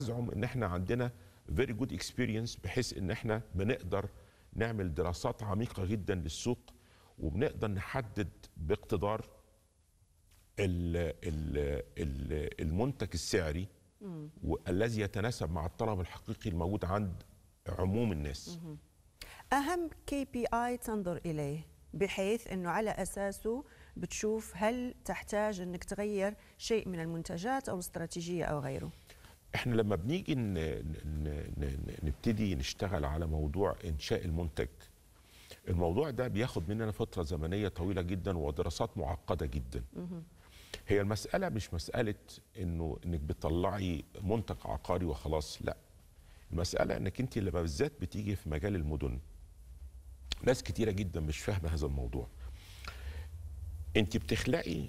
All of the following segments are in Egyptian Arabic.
ازعم ان احنا عندنا فيري جود اكسبيرينس بحيث ان احنا بنقدر نعمل دراسات عميقه جدا للسوق وبنقدر نحدد باقتدار ال ال ال المنتج السعري والذي يتناسب مع الطلب الحقيقي الموجود عند عموم الناس أهم كي بي آي تنظر إليه بحيث أنه على أساسه بتشوف هل تحتاج أنك تغير شيء من المنتجات أو الاستراتيجية أو غيره احنا لما بنيجي ن- ن- ن- نبتدي نشتغل على موضوع انشاء المنتج الموضوع ده بياخد مننا فتره زمنيه طويله جدا ودراسات معقده جدا هي المساله مش مساله انه انك بتطلعي منتج عقاري وخلاص لا المساله انك انت لما بالذات بتيجي في مجال المدن ناس كتيره جدا مش فاهمه هذا الموضوع انت بتخلقي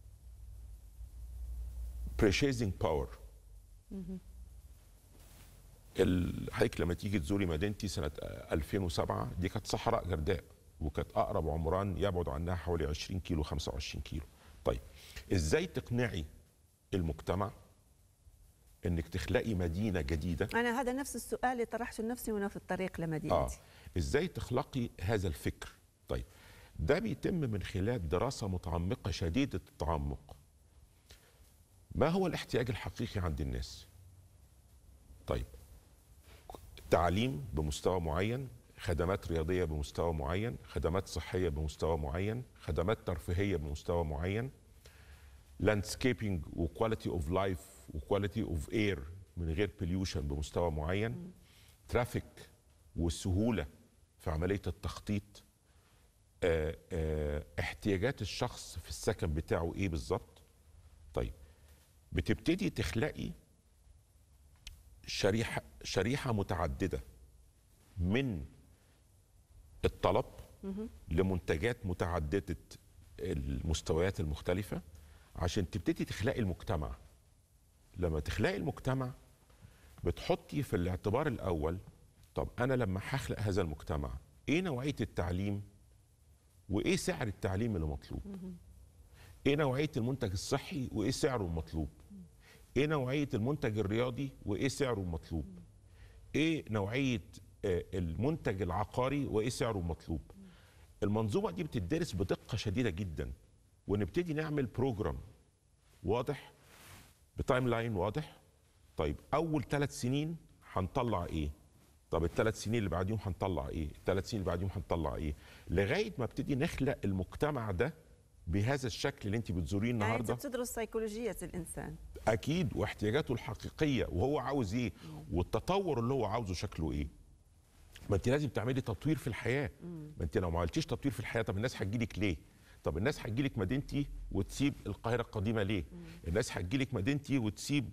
purchasing power ال- حضرتك لما تيجي تزوري مدينتي سنه 2007 دي كانت صحراء جرداء وكانت اقرب عمران يبعد عنها حوالي 20 كيلو 25 كيلو طيب ازاي تقنعي المجتمع انك تخلقي مدينه جديده أنا هذا نفس السؤال اللي طرحته لنفسي وأنا في الطريق اه لمدينتي ازاي تخلقي هذا الفكر طيب ده بيتم من خلال دراسه متعمقه شديده التعمق ما هو الاحتياج الحقيقي عند الناس طيب تعليم بمستوى معين خدمات رياضيه بمستوى معين خدمات صحيه بمستوى معين خدمات ترفيهيه بمستوى معين لاندسكيبنج وكواليتي اوف لايف وكواليتي اوف اير من غير بوليوشن بمستوى معين ترافيك والسهوله في عمليه التخطيط آه، آه، احتياجات الشخص في السكن بتاعه ايه بالظبط طيب بتبتدي تخلقي شريحه شريحه متعدده من الطلب لمنتجات متعدده المستويات المختلفه عشان تبتدي تخلقي المجتمع لما تخلقي المجتمع بتحطي في الاعتبار الاول طب انا لما هخلق هذا المجتمع ايه نوعيه التعليم وايه سعر التعليم اللي مطلوب ايه نوعيه المنتج الصحي وايه سعره المطلوب ايه نوعيه المنتج الرياضي وايه سعره المطلوب ايه نوعيه آه، المنتج العقاري وايه سعره المطلوب المنظومه دي بتدرس بدقه شديده جدا ونبتدي نعمل بروجرام واضح بتايم لاين واضح طيب اول ثلاث سنين هنطلع ايه طب الثلاث سنين اللي بعديهم هنطلع ايه الثلاث سنين اللي بعديهم هنطلع ايه لغايه ما ابتدي نخلق المجتمع ده بهذا الشكل اللي انت بتزوريه يعني أنت النهارده بتدرس سيكولوجية الإنسان اكيد واحتياجاته الحقيقيه وهو عاوز ايه والتطور اللي هو عاوزه شكله ايه ما انت لازم تعملي تطوير في الحياه ما انت لو ما عملتيش تطوير في الحياه طب الناس هتجيلك ليه طب الناس هتجيلك مدينتي وتسيب القاهره القديمه ليه الناس هتجيلك مدينتي وتسيب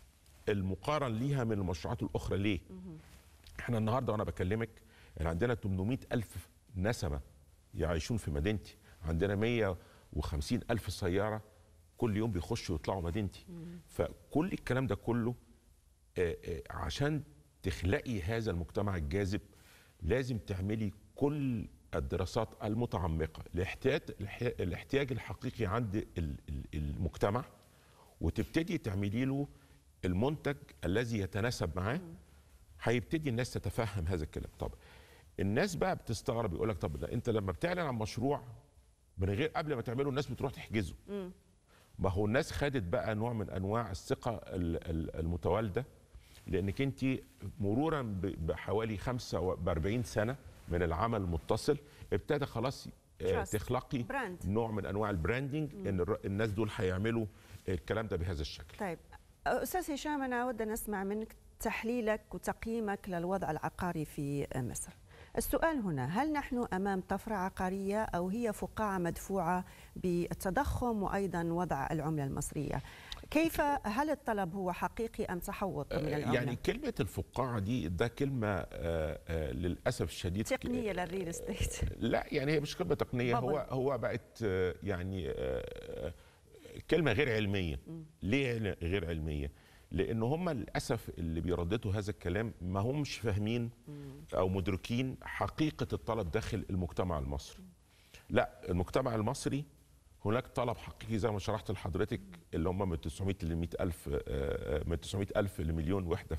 المقارن ليها من المشروعات الاخرى ليه احنا النهارده وانا بكلمك يعني عندنا 800 الف نسمه يعيشون في مدينتي عندنا 150 الف سياره كل يوم بيخشوا ويطلعوا مدينتي فكل الكلام ده كله آه، آه، عشان تخلقي هذا المجتمع الجاذب لازم تعملي كل الدراسات المتعمقه لاحتياج الاحتياج الحقيقي عند ال- ال- المجتمع وتبتدي تعملي له المنتج الذي يتناسب معاه هيبتدي الناس تتفهم هذا الكلام طب الناس بقى بتستغرب يقول لك طب ده انت لما بتعلن عن مشروع من غير قبل ما تعمله الناس بتروح تحجزه ما هو الناس خدت بقى نوع من انواع الثقه ال- ال- المتوالده لانك انت مرورا ب- بحوالي 45 سنه من العمل المتصل ابتدى خلاص آه، Trust. تخلقي Brand. نوع من انواع البراندنج ان الر- الناس دول هيعملوا الكلام ده بهذا الشكل طيب أستاذ هشام أنا أود أن أسمع منك تحليلك وتقييمك للوضع العقاري في مصر السؤال هنا هل نحن أمام طفرة عقارية أو هي فقاعة مدفوعة بالتضخم وأيضا وضع العملة المصرية كيف هل الطلب هو حقيقي أم تحوط من العملة يعني كلمه الفقاعه دي ده كلمه آه، آه، للاسف الشديد تقنية للريل استيت لا يعني هي مش كلمه تقنيه بابل. هو هو بقت آه، يعني آه، آه، كلمه غير علميه ليه عل- غير علميه لان هم للاسف اللي بيرددوا هذا الكلام ما همش فاهمين او مدركين حقيقه الطلب داخل المجتمع المصري لا المجتمع المصري هناك طلب حقيقي زي ما شرحت لحضرتك اللي هم من 900 ل 100 الف آه، آه، من 900 الف لمليون وحده